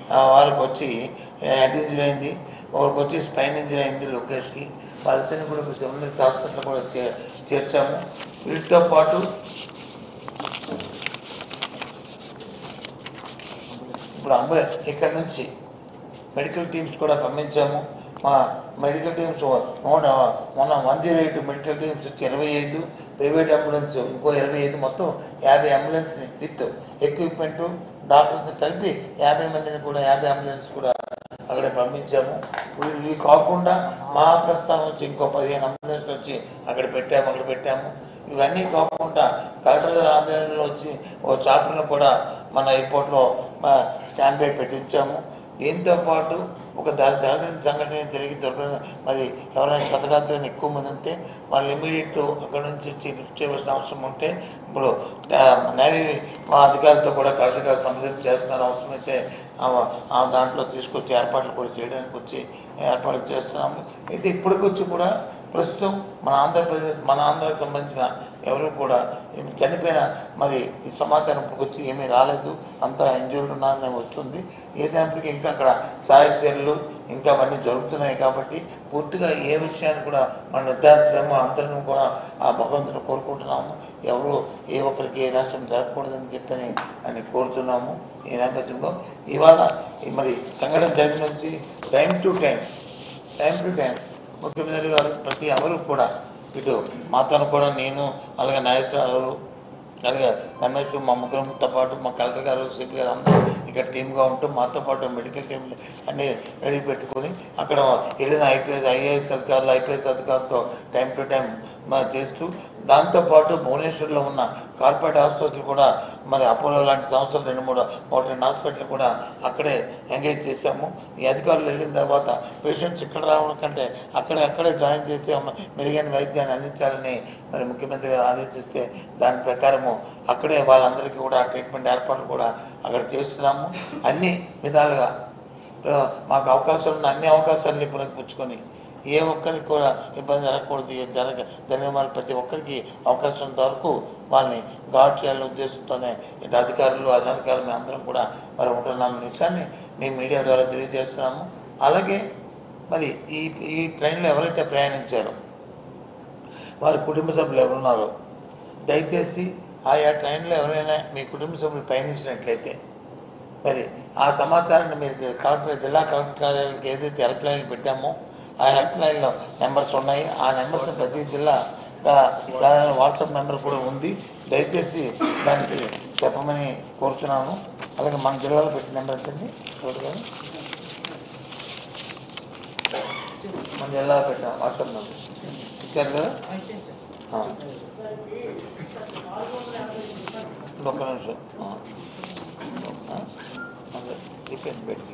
ఆ, వాళ్ళకి వచ్చి హెడ్ ఇంజరీ అయింది ఒకరికి వచ్చి స్పైన్ ఇంజరీ అయింది లోకేష్కి వాళ్ళిద్దరిని కూడా సెవెన్ హాస్పిటల్ కూడా చే చేర్చాము వీటితో పాటు ఇప్పుడు అంబులెన్స్ ఇక్కడ నుంచి మెడికల్ టీమ్స్ కూడా పంపించాము మా మెడికల్ టీమ్స్ నూట మొన్న one zero eight medical teams వచ్చి ఇరవై ఐదు ప్రైవేట్ అంబులెన్స్ ఇంకో ఇరవై ఐదు మొత్తం యాభై అంబులెన్స్ని విత్ ఎక్విప్మెంట్ డాక్టర్స్ని కలిపి యాభై మందిని కూడా యాభై అంబులెన్స్ కూడా అక్కడ పంపించాము ఇప్పుడు ఇవి కాకుండా మా ప్రస్థానం వచ్చి ఇంకో పదిహేను అంబులెన్స్లు వచ్చి అక్కడ పెట్టాము అక్కడ పెట్టాము ఇవన్నీ కాకుండా కలెక్టర్ గారి ఆధ్వర్యంలో వచ్చి ఓ చాపర్ను కూడా మన ఎయిర్పోర్ట్లో స్టాండ్ బై పెట్టించాము దీంతో పాటు ఒక ద జరగని సంఘటన జరిగి దొరకని మరి ఎవరైనా శతగాత్రం ఎక్కువ మంది ఉంటే వాళ్ళు ఇమీడియట్ అక్కడ నుంచి వచ్చి లిఫ్ట్ చేయవలసిన అవసరం ఉంటే ఇప్పుడు ఆ, నేవీ మా అధికారులతో కూడా కలెక్టర్ గారు సంప్రదింపు చేస్తున్నారు అవసరమైతే ఆ- ఆ దాంట్లో తీసుకొచ్చి ఏర్పాట్లు కూడా చేయడానికి వచ్చి ఏర్పాట్లు చేస్తున్నాము అయితే ఇప్పటికొచ్చి కూడా ప్రస్తుతం మన ఆంధ్రప్రదేశ్ మన ఆంధ్రాకి సంబంధించిన ఎవరు కూడా ఏమి చనిపోయిన మరి ఈ సమాచారం ఇప్పటికొచ్చి ఏమీ రాలేదు అంతా ఎంజాయ్లు ఉన్నారని వస్తుంది ఏదైనప్పటికీ ఇంకా అక్కడ సహాయక చర్యలు ఇంకా అవన్నీ జరుగుతున్నాయి కాబట్టి పూర్తిగా ఏ విషయాన్ని కూడా మనం నిర్ధారించలేమో అందరం కూడా ఆ భగవంతుని కోరుకుంటున్నాము ఎవరు ఏ ఒక్కరికి ఏ నష్టం జరగకూడదని చెప్పని అని కోరుతున్నాము ఈ నేపథ్యంలో ఇవాళ ఈ మరి సంఘటన జరిగిన నుంచి time to time time to time ముఖ్యమంత్రి గారు ప్రతి ఎవరు కూడా ఇటు మాతో కూడా నేను అలాగే నాగేశ్వరరావు అలాగే రమేష్ మా ముగ్గురితో పాటు మా కలెక్టర్ గారు సిపి గారు అందరూ ఇక్కడ టీమ్గా ఉంటూ మాతో పాటు మెడికల్ టీం అన్ని రెడీ పెట్టుకొని అక్కడ వెళ్ళిన ఐపీఎస్ ఐఏఎస్ అధికారులు ఐపీఎస్ అధికారులతో టైం టు టైం చేస్తూ దాంతోపాటు భువనేశ్వర్లో ఉన్న కార్పొరేట్ హాస్పిటల్ కూడా మరి అపోలో లాంటి సంస్థలు రెండు మూడు ఒకటి రెండు హాస్పిటల్ కూడా అక్కడే ఎంగేజ్ చేశాము ఈ అధికారులు వెళ్ళిన తర్వాత పేషెంట్స్ ఇక్కడ రావడం కంటే అక్కడే అక్కడే జాయిన్ చేసి అమ్మ మెరుగైన వైద్యాన్ని అందించాలని మరి ముఖ్యమంత్రి గారు ఆదేశిస్తే దాని ప్రకారము అక్కడే వాళ్ళందరికీ కూడా ట్రీట్మెంట్ ఏర్పాట్లు కూడా అక్కడ చేస్తున్నాము అన్ని విధాలుగా ఆ, మాకు అవకాశాలు ఉన్న అన్ని అవకాశాలని పుచ్చుకొని ఏ ఒక్కరికి కూడా ఇబ్బంది జరగకూడదు ఏ జరగ జరిగిన వాళ్ళు ప్రతి ఒక్కరికి అవకాశం ఉన్నంత వరకు వాళ్ళని గాడ్ చేయాలనే ఉద్దేశంతోనే ఇటు అధికారులు అనధికారులు మేము అందరం కూడా మరి ఉంటున్నాం విషయాన్ని మేము మీడియా ద్వారా తెలియజేస్తున్నాము అలాగే మరి ఈ ఈ ట్రైన్లో ఎవరైతే ప్రయాణించారో వారి కుటుంబ సభ్యులు ఎవరున్నారో దయచేసి ఆయా ట్రైన్లో ఎవరైనా మీ కుటుంబ సభ్యులు పయనించినట్లయితే మరి ఆ సమాచారాన్ని మీరు కలెక్టర్ జిల్లా కలెక్టర్ కార్యాలయాలకు ఏదైతే హెల్ప్ లైన్లు పెట్టామో ఆ హెల్ప్ లైన్లో నెంబర్స్ ఉన్నాయి ఆ నెంబర్స్ ప్రతి జిల్లా వాట్సాప్ నెంబర్ కూడా ఉంది దయచేసి దానికి చెప్పమని కోరుతున్నాను అలాగే మన జిల్లాలో పెట్టిన నెంబర్ ఎంతండి ఎవరు గారు మన జిల్లాలో పెట్టాం వాట్సాప్ నెంబర్ ఇచ్చారు కదా ఆ. ఒక్క నిమిషం ఆ. ఆ? అదే, రిపేర్ పెట్టి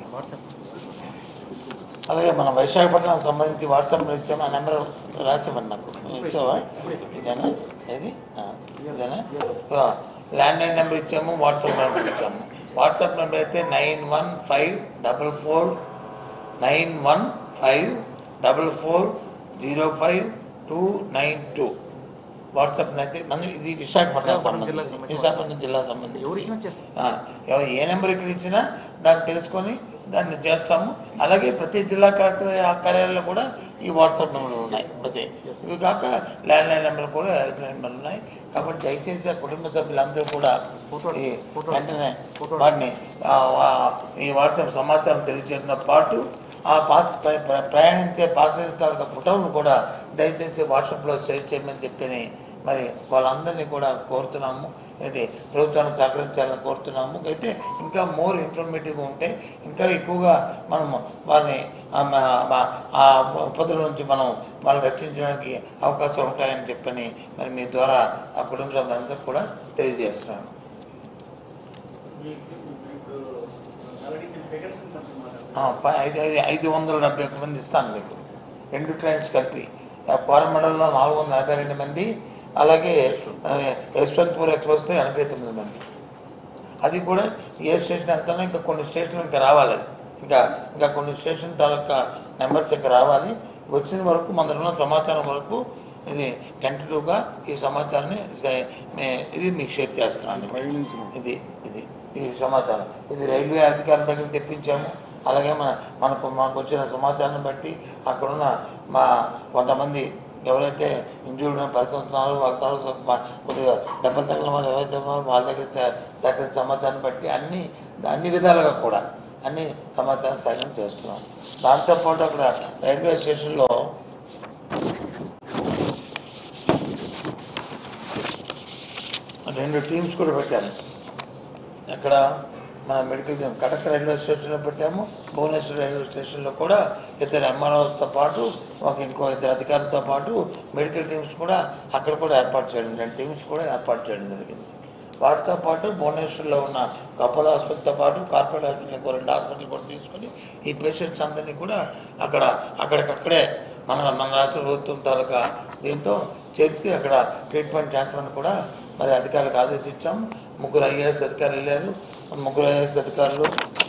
అలాగే మన విశాఖపట్నం సంబంధించి వాట్సాప్లో ఇచ్చాము ఆ నెంబర్ రాసివ్వండి నాకు ఇచ్చావా ఇదేనా ఏది ఆ, ఇదేనా ఆ, ల్యాండ్ లైన్ నెంబర్ ఇచ్చాము వాట్సాప్ నెంబర్ ఇచ్చాము వాట్సాప్ నెంబర్ అయితే nine one five double four nine one five double four zero five two nine two WhatsApp అయితే మన ఇది విశాఖపట్నం సంబంధించి విశాఖపట్నం జిల్లా సంబంధించి ఆ, ఎవ- ఏ నెంబర్ ఇక్కడ ఇచ్చినా దాన్ని తెలుసుకొని దాన్ని చేస్తాము అలాగే ప్రతి జిల్లా కలెక్టర్ కార్యాలయంలో కూడా ఈ వాట్సాప్ నెంబర్లు ఉన్నాయి ప్రతి ఇవి కాక ల్యాండ్ లైన్ నెంబర్ కూడా హెల్ప్ లైన్ నెంబర్లు ఉన్నాయి కాబట్టి దయచేసి ఆ కుటుంబ సభ్యులందరూ కూడా ఈ వెంటనే వాటిని ఆ, వా- ఈ వాట్సాప్ సమాచారం తెలియజేయడంతో పాటు ఆ పా ప్ర- ప్ర- ప్రయాణించే పాసెంజర్ తాలూకా ఫోటోలను కూడా దయచేసి వాట్సాప్లో షేర్ చేయమని చెప్పి మరి వాళ్ళందరినీ కూడా కోరుతున్నాము ఇది ప్రభుత్వాన్ని సహకరించాలని కోరుతున్నాము అయితే ఇంకా మోర్ ఇన్ఫర్మేటివ్గా ఉంటే ఇంకా ఎక్కువగా మనం వాళ్ళని ఆ మ- మ- ఆ ఉపద్రవం నుంచి మనం వాళ్ళని రక్షించడానికి అవకాశం ఉంటాయని చెప్పని మరి మీ ద్వారా ఆ కుటుంబ సభ్యులందరూ కూడా తెలియజేస్తున్నాను ఆ, ప- ఐదు ఐదు ఐదు వందల డెబ్బై ఒక్క మంది ఇస్తాను మీకు రెండు ట్రైన్స్ కలిపి ఆ కోరమండలంలో నాలుగు వందల నలభై రెండు మంది అలాగే ఆ, యశ్వంత్పూర్ ఎక్స్ప్రెస్లో ఎనభై తొమ్మిది మంది అది కూడా ఏ స్టేషన్ ఎంతనో ఇంకా కొన్ని స్టేషన్లు ఇంకా రావాలి ఇంకా ఇంకా కొన్ని స్టేషన్ తాలూకా నెంబర్స్ ఇంకా రావాలి వచ్చిన వరకు మన దగ్గర ఉన్న సమాచారం వరకు ఇది టెంటటివ్గా ఈ సమాచారాన్ని సే- మే- ఇది మీకు షేర్ చేస్తున్నాను ఇది ఇది ఈ సమాచారం ఇది రైల్వే అధికారుల దగ్గర తెప్పించాము అలాగే మన మనకు మాకు వచ్చిన సమాచారం బట్టి అక్కడున్న మా కొంతమంది ఎవరైతే ఇంజూర్డ్ పరిస్థితున్నారో వాళ్ళ తాలూకు మా- కొద్దిగా దెబ్బలు తగిలిన వాళ్ళు ఎవరైతే ఉన్నారో వాళ్ళ దగ్గర సే- సేకరించిన సమాచారం బట్టి అన్ని అన్ని విధాలుగా కూడా అన్ని సమాచారం సేకరణ చేస్తున్నాం దాంతోపాటు అక్కడ రైల్వే స్టేషన్లో రెండు టీమ్స్ కూడా పెట్టాను అక్కడ మన మెడికల్ టీమ్ కటక్ రైల్వే స్టేషన్లో పెట్టాము భువనేశ్వర్ రైల్వే స్టేషన్లో కూడా ఇద్దరు ఎంఆర్ఓస్తో పాటు ఒక ఇంకో ఇద్దరు అధికారులతో పాటు మెడికల్ టీమ్స్ కూడా అక్కడ కూడా ఏర్పాటు చేయడం రెండు టీమ్స్ కూడా ఏర్పాటు చేయడం జరిగింది వాటితో పాటు భువనేశ్వర్లో ఉన్న అపోలో హాస్పిటల్తో పాటు కార్పొరేట్ హాస్పిటల్ ఇంకో రెండు హాస్పిటల్ కూడా తీసుకొని ఈ పేషెంట్స్ అందరినీ కూడా అక్కడ అక్కడికక్కడే మన మన రాష్ట్ర ప్రభుత్వం తాలూకా దీంతో చేర్చి అక్కడ ట్రీట్మెంట్ చేస్తామని కూడా మరి అధికారులకు ఆదేశించాం ముగ్గురు ఐఏఎస్ అధికారులు వెళ్ళారు ముగ్గురు ఐఏఎస్ అధికారులు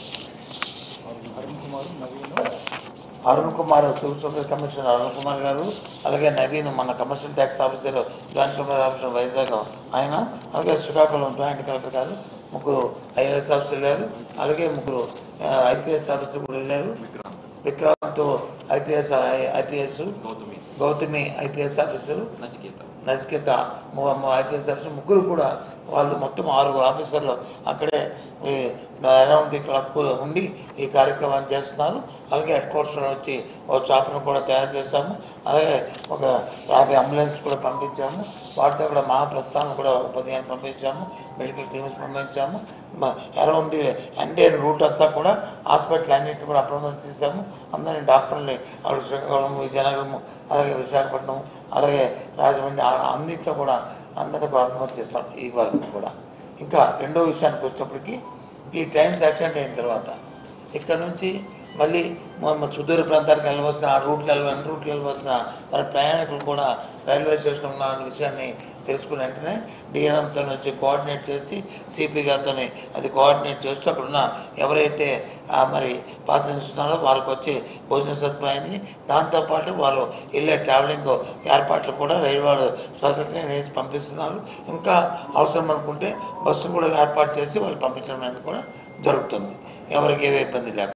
Arun Kumar civil supplies commissioner Arun Kumar గారు అలాగే నవీన్ మన commercial tax officer joint commissioner officer Vizag ఆయన అలాగే శ్రీకాకుళం జాయింట్ కలెక్టర్ గారు ముగ్గురు ఐఏఎస్ ఆఫీసర్ వెళ్ళారు అలాగే ముగ్గురు ఐపీఎస్ ఆఫీసర్ కూడా వెళ్ళారు Vikrant IPS IPS Gautami Gautami IPS officer Nachiketa Nachiketa IPS officer ముగ్గురు కూడా వాళ్ళు మొత్తం ఆరుగురు ఆఫీసర్లు అక్కడే అరౌండ్ ది క్లాక్ ఉండి ఈ కార్యక్రమాన్ని చేస్తున్నారు అలాగే హెడ్ క్వార్టర్స్లో వచ్చి ఒక చాపను కూడా తయారు చేశాము అలాగే ఒక యాభై అంబులెన్స్ కూడా పంపించాము వాటితో కూడా మా ప్రస్థానం కూడా ఒక పదిహేను పంపించాము మెడికల్ టీమ్స్ పంపించాము అరౌండ్ ది ఎంటైర్ రూట్ అంతా కూడా హాస్పిటల్ అన్నింటినీ కూడా అప్రమత్తం చేశాము అందరినీ డాక్టర్ని అక్కడ శ్రీకాకుళం విజయనగరం అలాగే విశాఖపట్నం అలాగే రాజమండ్రి ఆ- అన్నింటిలో కూడా అందరినీ కూడా అప్రమత్తం చేస్తాం ఈ వరకు కూడా ఇంకా రెండో విషయానికి వచ్చేటప్పటికి ఈ ట్రైన్స్ యాక్సిడెంట్ అయిన తర్వాత ఇక్కడ నుంచి మళ్ళీ మ- మ- సుదూర ప్రాంతానికి వెళ్ళవలసిన ఆ రూట్లు వెళ్ళ రూట్లు వెళ్ళవలసిన మన ప్రయాణికులు కూడా రైల్వే స్టేషన్ ఉన్న విషయాన్ని తెలుసుకున్న వెంటనే డిఎన్ఎంతో వచ్చి కోఆర్డినేట్ చేసి సిపి గారితో అది కోఆర్డినేట్ చేస్తూ అక్కడ ఉన్న ఎవరైతే ఆ, మరి పాసెంజర్స్ ఉన్నారో వారికి వచ్చి భోజన సదుపాయాన్ని దాంతోపాటు వాళ్ళు వెళ్ళే ట్రావెలింగ్ ఏర్పాట్లు కూడా రైల్వే వాళ్ళు స్వతంత్రంగా వేసి పంపిస్తున్నారు ఇంకా అవసరం అనుకుంటే బస్సు కూడా ఏర్పాటు చేసి వాళ్ళు పంపించడం అనేది కూడా జరుగుతుంది ఎవరికి ఏ ఇబ్బంది లేకుండా